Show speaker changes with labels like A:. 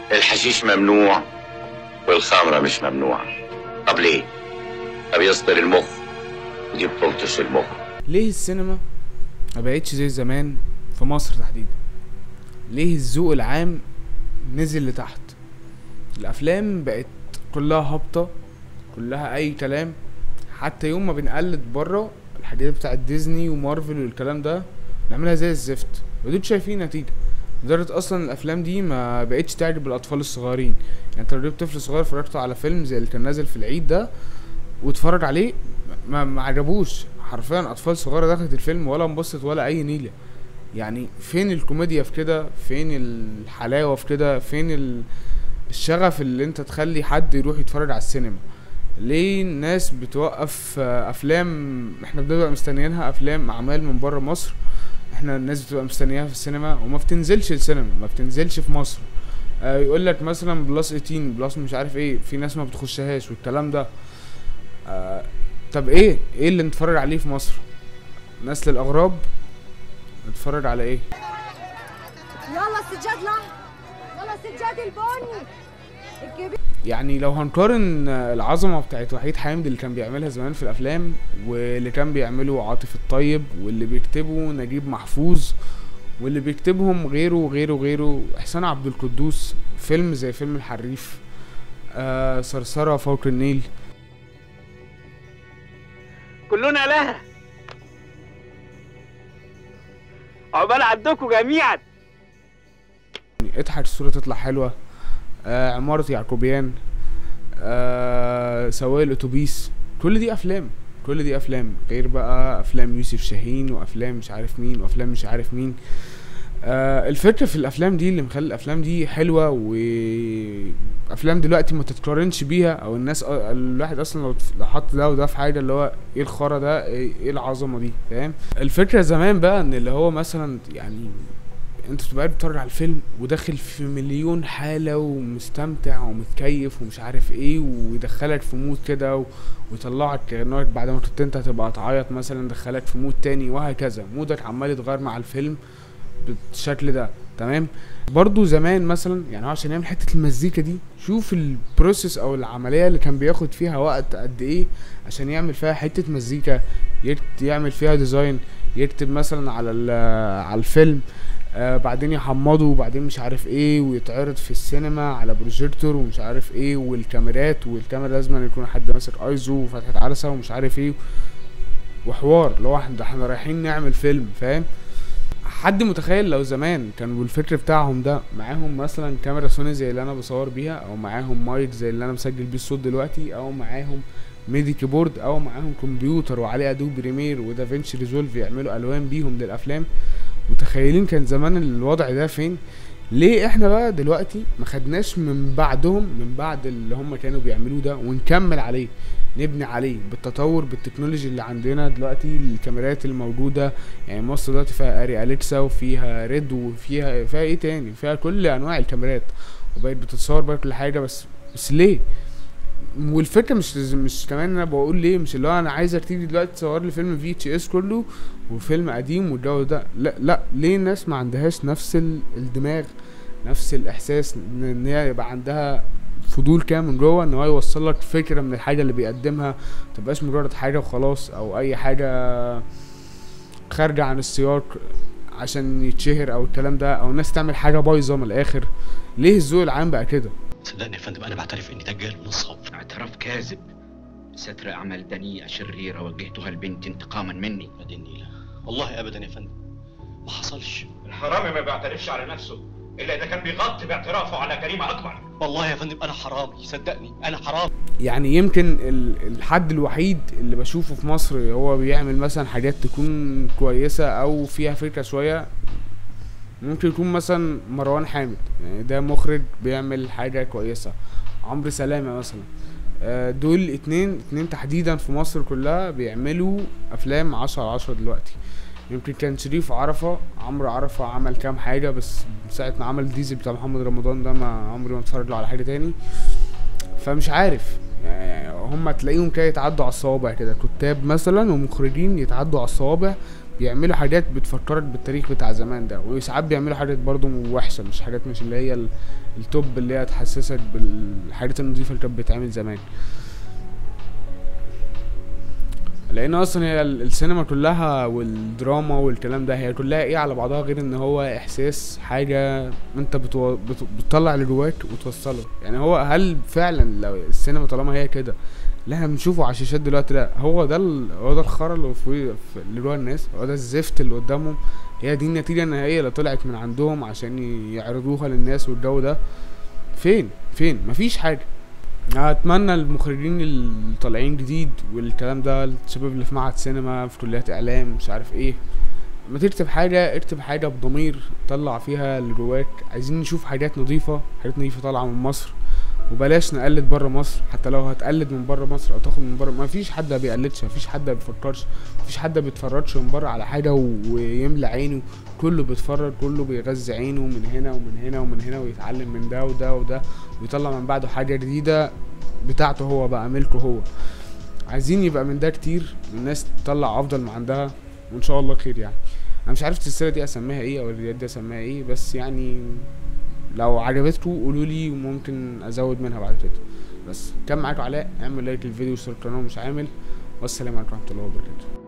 A: الحشيش ممنوع والخمرة مش ممنوعة طب ليه؟ طب يصبر المخ ودي بتلطش المخ
B: ليه السينما ما بقتش زي زمان في مصر تحديدا ليه الذوق العام نزل لتحت الافلام بقت كلها هابطه كلها اي كلام حتى يوم ما بنقلد بره الحاجات بتاعت ديزني ومارفل والكلام ده نعملها زي الزفت ودول شايفين نتيجه لدرجة اصلا الافلام دي ما بقتش تعجب الاطفال الصغيرين يعني انت لو جبت طفل صغير فرجته على فيلم زي اللي كان نازل في العيد ده واتفرج عليه ما ما عجبوش حرفيا اطفال صغيره دخلت الفيلم ولا انبسط ولا اي نيله يعني فين الكوميديا في كده فين الحلاوه في كده فين ال- الشغف اللي انت تخلي حد يروح يتفرج على السينما ليه الناس بتوقف آه، افلام احنا بنبقى مستنيينها افلام اعمال من بره مصر احنا الناس بتبقى مستنياها في السينما وما بتنزلش السينما ما بتنزلش في مصر آه يقول لك مثلا بلس 18 بلس مش عارف ايه في ناس ما بتخشهاش والكلام ده آه طب ايه ايه اللي نتفرج عليه في مصر نسل الاغراب نتفرج على ايه
C: يلا السجاد لحظة يلا السجاد البني الكبير
B: يعني لو هنقارن آه، العظمة بتاعت وحيد حامد اللي كان بيعملها زمان في الأفلام واللي كان بيعمله عاطف الطيب واللي بيكتبه نجيب محفوظ واللي بيكتبهم غيره وغيره وغيره إحسان عبد القدوس فيلم زي فيلم الحريف آه صرصرة فوق النيل
D: كلنا لها عقبال عندكم جميعا
B: يعني اضحك الصورة تطلع حلوة آه عمارة يعقوبيان آه سواق الأتوبيس كل دي أفلام كل دي أفلام غير بقى أفلام يوسف شاهين وأفلام مش عارف مين وأفلام مش عارف مين آه الفكرة في الأفلام دي اللي مخلي الأفلام دي حلوة وأفلام دلوقتي ما تتقارنش بيها أو الناس الواحد أصلا لو لو حط ده وده في حاجة اللي هو إيه الخرا ده إيه إيه العظمة دي فاهم الفكرة زمان بقى إن اللي هو مثلا يعني انت بتبقى قاعد بتتفرج على الفيلم وداخل في مليون حالة ومستمتع ومتكيف ومش عارف ايه ويدخلك في مود كده و- ويطلعك كأنك بعد ما كنت انت هتبقى تعيط مثلا دخلك في مود تاني وهكذا مودك عمال يتغير مع الفيلم بالشكل ده تمام برضو زمان مثلا يعني هو عشان يعمل حتة المزيكا دي شوف البروسيس او العملية اللي كان بياخد فيها وقت قد ايه عشان يعمل فيها حتة مزيكا يكت- يعمل فيها ديزاين يكتب مثلا على ال- على الفيلم آه بعدين يحمضه وبعدين مش عارف ايه ويتعرض في السينما على بروجيكتور ومش عارف ايه والكاميرات والكاميرا لازم أن يكون حد ماسك ايزو وفتحة عدسة ومش عارف ايه وحوار اللي هو احنا ده احنا رايحين نعمل فيلم فاهم حد متخيل لو زمان كانوا بالفكر بتاعهم ده معاهم مثلا كاميرا سوني زي اللي انا بصور بيها او معاهم مايك زي اللي انا مسجل بيه الصوت دلوقتي او معاهم ميدي كيبورد او معاهم كمبيوتر وعليه ادوب بريمير ودافينشي ريزولف يعملوا الوان بيهم للافلام متخيلين كان زمان الوضع ده فين ليه احنا بقى دلوقتي ما خدناش من بعدهم من بعد اللي هم كانوا بيعملوه ده ونكمل عليه نبني عليه بالتطور بالتكنولوجي اللي عندنا دلوقتي الكاميرات الموجوده يعني مصر دلوقتي فيها اري اليكسا وفيها ريد وفيها فيها ايه تاني فيها كل انواع الكاميرات وبقت بتتصور بقى كل حاجه بس بس ليه والفكره مش مش كمان انا بقول ليه مش اللي هو انا عايزك تيجي دلوقتي تصور لي فيلم في اتش اس كله وفيلم قديم والجو ده لا لا ليه الناس ما عندهاش نفس ال- الدماغ نفس الاحساس ان إن هي يبقى عندها فضول كده من جوه ان هو يوصل لك فكره من الحاجه اللي بيقدمها متبقاش مجرد حاجه وخلاص او اي حاجه خارجه عن السياق عشان يتشهر او الكلام ده او الناس تعمل حاجه بايظه من الاخر ليه الذوق العام بقى كده
E: صدقني يا فندم انا بعترف اني دجال نصاب
F: اعتراف كاذب ستر أعمال دنيئة شريرة وجهتها لبنتي انتقاما مني
E: يا دي النيلة والله ابدا يا فندم ما حصلش
G: الحرامي ما بيعترفش على نفسه الا اذا كان بيغطي باعترافه على جريمه اكبر
E: والله يا فندم انا حرامي صدقني انا حرامي
B: يعني يمكن ال- الحد الوحيد اللي بشوفه في مصر هو بيعمل مثلا حاجات تكون كويسة او فيها فكرة شوية ممكن يكون مثلا مروان حامد يعني ده مخرج بيعمل حاجة كويسة عمرو سلامة مثلا آه، دول اتنين اتنين تحديدا في مصر كلها بيعملوا افلام عشرة على عشرة دلوقتي يمكن كان شريف عرفة عمرو عرفة عمل كام حاجة بس من ساعة ما عمل ديزل بتاع محمد رمضان ده ما عمري ما اتفرج له على حاجة تاني فمش عارف يعني هم تلاقيهم كده يتعدوا على الصوابع كده كتاب مثلا ومخرجين يتعدوا على الصوابع بيعملوا حاجات بتفكرك بالتاريخ بتاع زمان ده وساعات بيعملوا حاجات برضو وحشه مش حاجات مش اللي هي ال- التوب اللي هي تحسسك بالحاجات النظيفه اللي كانت بتتعمل زمان لان اصلا هي ال- السينما كلها والدراما والكلام ده هي كلها ايه على بعضها غير ان هو احساس حاجه انت بتو... بت... بتطلع اللي جواك وتوصله يعني هو هل فعلا لو السينما طالما هي كده اللي احنا بنشوفه على الشاشات دلوقتي ده هو ده ال... هو ده الخرا اللي في في- اللي جوا الناس هو ده الزفت اللي قدامهم هي دي النتيجه النهائيه اللي طلعت من عندهم عشان ي- يعرضوها للناس والجو ده فين فين مفيش حاجه اتمنى المخرجين اللي طالعين جديد والكلام ده الشباب اللي في معهد سينما في كليات اعلام مش عارف ايه ما تكتب حاجة اكتب حاجة بضمير طلع فيها اللي جواك عايزين نشوف حاجات نظيفة حاجات نظيفة طالعة من مصر وبلاش نقلد بره مصر حتى لو هتقلد من بره مصر او تاخد من بره ما فيش حد ما بيقلدش ما فيش حد ما بيفكرش ما فيش حد ما بيتفرجش من بره على حاجة و- ويملى عينه كله بيتفرج كله بيغذي عينه من هنا ومن هنا ومن هنا ويتعلم من ده وده وده ويطلع من بعده حاجة جديدة بتاعته هو بقى ملكه هو عايزين يبقى من ده كتير والناس تطلع افضل ما عندها وان شاء الله خير يعني انا مش عارف السلسله دي اسميها ايه او الرياض دي اسميها ايه بس يعني لو عجبتكم قولوا لي وممكن ازود منها بعد كده بس كان معاكم علاء اعمل لايك للفيديو واشترك القناه مش عامل والسلام عليكم ورحمه الله وبركاته